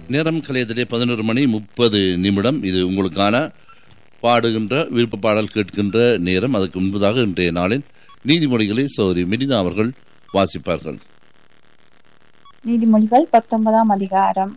நேரம் கலையத்திலே பதினோரு மணி முப்பது நிமிடம் இது உங்களுக்கான பாடுகின்ற விருப்ப பாடல் கேட்கின்ற நேரம் அதுக்கு முன்பதாக இன்றைய நாளின் நீதிமொழிகளை சௌரி மெரினா அவர்கள் வாசிப்பார்கள் நீதிமொழிகள் பத்தொன்பதாம் அதிகாரம்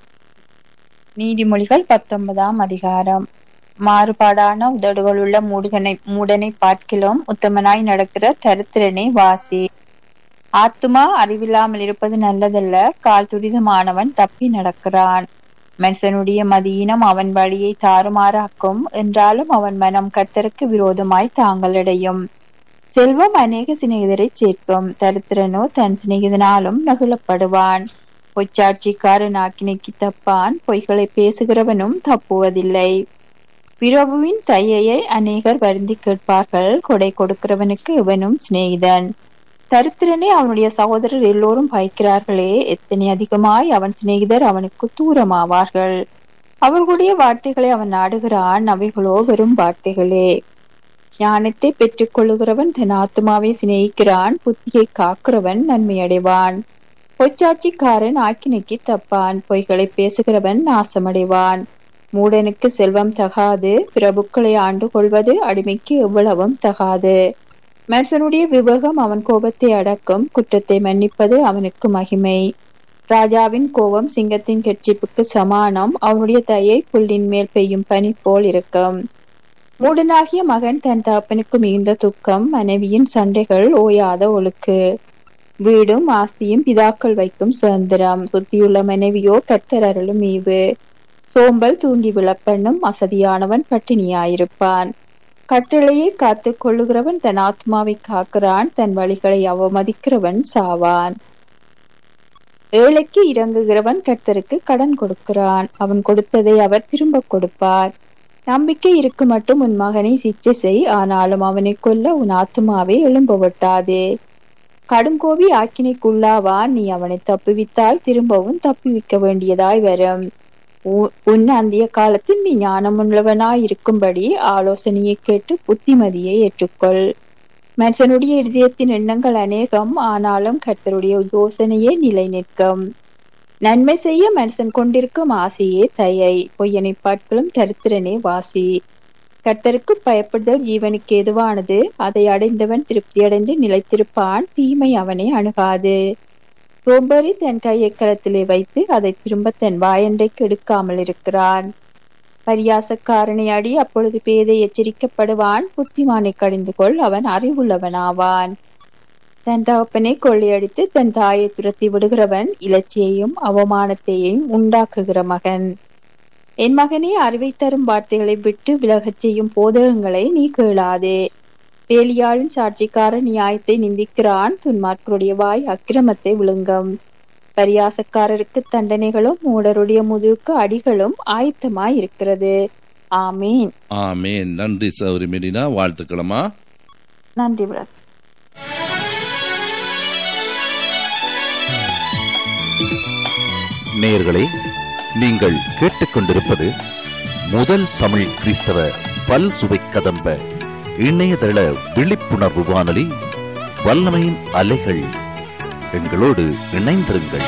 நீதிமொழிகள் பத்தொன்பதாம் அதிகாரம் மாறுபாடான உதடுகளுள்ள மூடுகனை மூடனை பார்க்கிலும் உத்தமனாய் நடக்கிற தரித்திரனை வாசி ஆத்துமா அறிவில்லாமல் இருப்பது நல்லதல்ல கால் துரிதமானவன் தப்பி நடக்கிறான் மனுஷனுடைய மதியினம் அவன் வழியை தாறுமாறாக்கும் என்றாலும் அவன் மனம் கர்த்தருக்கு விரோதமாய் தாங்களடையும் செல்வம் அநேக சிநேகிதரை சேர்க்கும் தரித்திரனோ தன் சிநேகிதனாலும் நகுலப்படுவான் பொச்சாட்சிக்காரன் ஆக்கினைக்கு தப்பான் பொய்களை பேசுகிறவனும் தப்புவதில்லை பிரபுவின் தையையை அநேகர் வருந்தி கேட்பார்கள் கொடை கொடுக்கிறவனுக்கு இவனும் சிநேகிதன் தரித்திரனே அவனுடைய சகோதரர் எல்லோரும் பயக்கிறார்களே எத்தனை அதிகமாய் அவன் சிநேகிதர் அவனுக்கு தூரமாவார்கள் அவர்களுடைய வார்த்தைகளை அவன் நாடுகிறான் அவைகளோ வெறும் வார்த்தைகளே ஞானத்தை பெற்றுக் கொள்ளுகிறவன் தன் ஆத்மாவை சிநேகிக்கிறான் புத்தியை காக்கிறவன் நன்மை அடைவான் பொச்சாட்சிக்காரன் ஆக்கினைக்கு தப்பான் பொய்களை பேசுகிறவன் நாசமடைவான் மூடனுக்கு செல்வம் தகாது பிரபுக்களை ஆண்டு கொள்வது அடிமைக்கு எவ்வளவும் தகாது மனுஷனுடைய விவேகம் அவன் கோபத்தை அடக்கும் குற்றத்தை மன்னிப்பது அவனுக்கு மகிமை ராஜாவின் கோபம் சிங்கத்தின் கெட்சிப்புக்கு சமானம் அவனுடைய தயை புல்லின் மேல் பெய்யும் பனி போல் இருக்கும் மூடனாகிய மகன் தன் தகப்பனுக்கு மிகுந்த துக்கம் மனைவியின் சண்டைகள் ஓயாத ஒழுக்கு வீடும் ஆஸ்தியும் பிதாக்கள் வைக்கும் சுதந்திரம் புத்தியுள்ள மனைவியோ கர்த்தர் அருளும் ஈவு சோம்பல் தூங்கி விழப்பண்ணும் அசதியானவன் பட்டினியாயிருப்பான் கட்டளையை காத்து கொள்ளுகிறவன் தன் ஆத்மாவை காக்கிறான் தன் வழிகளை அவமதிக்கிறவன் சாவான் ஏழைக்கு இறங்குகிறவன் கர்த்தருக்கு கடன் கொடுக்கிறான் அவன் கொடுத்ததை அவர் திரும்ப கொடுப்பார் நம்பிக்கை இருக்கு மட்டும் உன் மகனை சிச்சை செய் ஆனாலும் அவனை கொல்ல உன் ஆத்மாவை எழும்ப விட்டாதே கடுங்கோவி ஆக்கினைக்குள்ளாவான் நீ அவனை தப்புவித்தால் திரும்பவும் தப்புவிக்க வேண்டியதாய் வரும் உன் அந்திய காலத்தில் நீ ஞானமுள்ளவனாய் இருக்கும்படி ஆலோசனையை கேட்டு புத்திமதியை ஏற்றுக்கொள் மனுஷனுடைய இதயத்தின் எண்ணங்கள் அநேகம் ஆனாலும் கர்த்தருடைய யோசனையே நிலை நிற்கும் நன்மை செய்ய மனுஷன் கொண்டிருக்கும் ஆசையே தயை பொய்யனை பாட்களும் தரித்திரனே வாசி கர்த்தருக்கு பயப்படுதல் ஜீவனுக்கு எதுவானது அதை அடைந்தவன் திருப்தியடைந்து நிலைத்திருப்பான் தீமை அவனை அணுகாது சோம்பேறி தன் கையை களத்திலே வைத்து அதை திரும்ப தன் வாயண்டைக்கு எடுக்காமல் இருக்கிறான் பரியாசக்காரனை அடி அப்பொழுது பேதை எச்சரிக்கப்படுவான் புத்திமானை கடிந்து கொள் அவன் அறிவுள்ளவனாவான் தன் தகப்பனை கொள்ளையடித்து தன் தாயை துரத்தி விடுகிறவன் இலச்சியையும் அவமானத்தையும் உண்டாக்குகிற மகன் என் மகனே அறிவை தரும் வார்த்தைகளை விட்டு விலகச் செய்யும் போதகங்களை நீ கேளாதே வேலியாளின் சாட்சிக்கார நியாயத்தை நிந்திக்கிறான் துன்மார்க்கருடைய வாய் அக்கிரமத்தை விழுங்கும் பரியாசக்காரருக்கு தண்டனைகளும் மூடருடைய முதுகுக்கு அடிகளும் ஆயத்தமாய் இருக்கிறது ஆமீன் ஆமேன் நன்றி சௌரி மெரினா வாழ்த்துக்களமா நன்றி பிரதர் நேயர்களே நீங்கள் கேட்டுக்கொண்டிருப்பது முதல் தமிழ் கிறிஸ்தவ பல் சுவை கதம்ப இணையதள விழிப்புணர்வு வானொலி வல்லமையின் அலைகள் எங்களோடு இணைந்திருங்கள்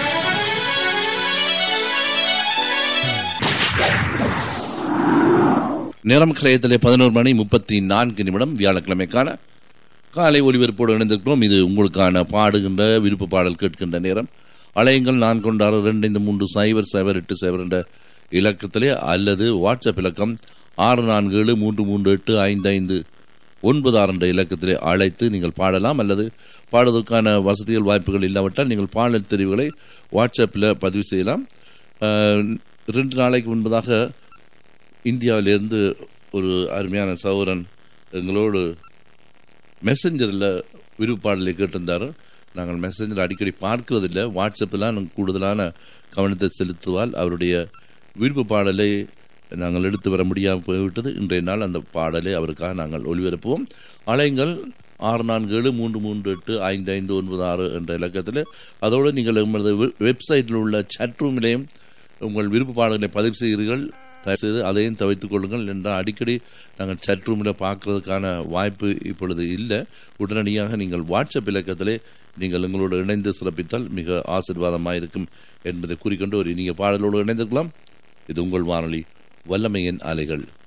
நேரம் கலையத்திலே பதினோரு மணி முப்பத்தி நான்கு நிமிடம் வியாழக்கிழமைக்கான காலை ஒலிபரப்போடு இணைந்திருக்கிறோம் இது உங்களுக்கான பாடுகின்ற விருப்ப பாடல் கேட்கின்ற நேரம் அலையங்கள் நான் கொண்டாறு ரெண்டு ஐந்து மூன்று சைபர் சைபர் எட்டு சைபர் என்ற இலக்கத்திலே அல்லது வாட்ஸ்அப் இலக்கம் ஆறு நான்கு ஏழு மூன்று மூன்று எட்டு ஐந்து ஐந்து ஒன்பது ஆறு என்ற இலக்கத்திலே அழைத்து நீங்கள் பாடலாம் அல்லது பாடுவதற்கான வசதிகள் வாய்ப்புகள் இல்லாவிட்டால் நீங்கள் பாடல் தெரிவுகளை வாட்ஸ்அப்பில் பதிவு செய்யலாம் ரெண்டு நாளைக்கு முன்பதாக இந்தியாவிலிருந்து ஒரு அருமையான சௌரன் எங்களோடு மெசஞ்சரில் விருப்பாடலை கேட்டிருந்தார் நாங்கள் மெசஞ்சர் அடிக்கடி பார்க்கறதில்ல வாட்ஸ்அப்பில் நாங்கள் கூடுதலான கவனத்தை செலுத்துவால் அவருடைய விருப்ப பாடலை நாங்கள் எடுத்து வர முடியாமல் போய்விட்டது இன்றைய நாள் அந்த பாடலை அவருக்காக நாங்கள் ஒளிபரப்புவோம் அலைங்கள் ஆறு நான்கு ஏழு மூன்று மூன்று எட்டு ஐந்து ஐந்து ஒன்பது ஆறு என்ற இலக்கத்தில் அதோடு நீங்கள் உங்களது வெப்சைட்டில் உள்ள சட் ரூமிலேயும் உங்கள் விருப்ப பாடல்களை பதிவு செய்கிறீர்கள் தயவுசெய்து அதையும் தவிர்த்துக் கொள்ளுங்கள் என்றால் அடிக்கடி நாங்கள் chat room-ல பார்க்கறதுக்கான வாய்ப்பு இப்பொழுது இல்லை உடனடியாக நீங்கள் வாட்ஸ்அப் இலக்கத்திலே நீங்கள் எங்களோடு இணைந்து சிறப்பித்தால் மிக ஆசீர்வாதமாக இருக்கும் என்பதை குறிக்கொண்டு ஒரு இனிய பாடலோடு இணைந்திருக்கலாம் இது உங்கள் வானொலி வல்லமையின் அலைகள்